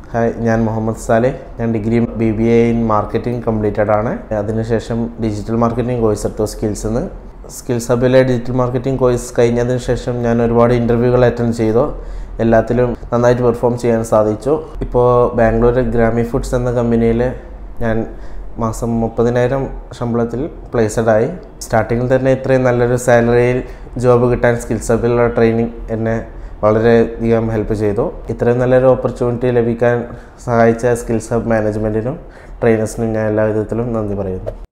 hi ഞാൻ മുഹമ്മദ് സാലെ ഞാൻ degree B B A in marketing completed ആണ് അതിനുശേഷം ഡിജിറ്റൽ മാർക്കറ്റിംഗ് കോഴ്സ് എടുത്തു സ്കിൽസ് നിന്ന് സ്കിൽസ് ഹബിലെ ഡിജിറ്റൽ മാർക്കറ്റിംഗ് കോഴ്സ് കഴിഞ്ഞതിന് ശേഷം ഞാൻ ഒരുപാട് ഇൻ്റർവ്യൂകൾ അറ്റൻഡ് ചെയ്തു എല്ലാത്തിലും നന്നായിട്ട് പെർഫോം ചെയ്യാൻ സാധിച്ചു ഇപ്പോൾ ബാംഗ്ലൂർ ഗ്രാമി ഫുഡ്സ് എന്ന കമ്പനിയിൽ ഞാൻ മാസം മുപ്പതിനായിരം ശമ്പളത്തിൽ പ്ലേസഡ് ആയി സ്റ്റാർട്ടിങ്ങിൽ തന്നെ ഇത്രയും നല്ലൊരു സാലറിയിൽ ജോബ് കിട്ടാൻ സ്കിൽസ് ഹബിലുള്ള ട്രെയിനിങ് എന്നെ വളരെയധികം ഹെൽപ്പ് ചെയ്തു ഇത്രയും നല്ലൊരു ഓപ്പർച്യൂണിറ്റി ലഭിക്കാൻ സഹായിച്ച സ്കിൽസ് ഹബ് മാനേജ്മെൻറ്റിനും ട്രെയിനേഴ്സിനും ഞാൻ എല്ലാ വിധത്തിലും നന്ദി പറയുന്നു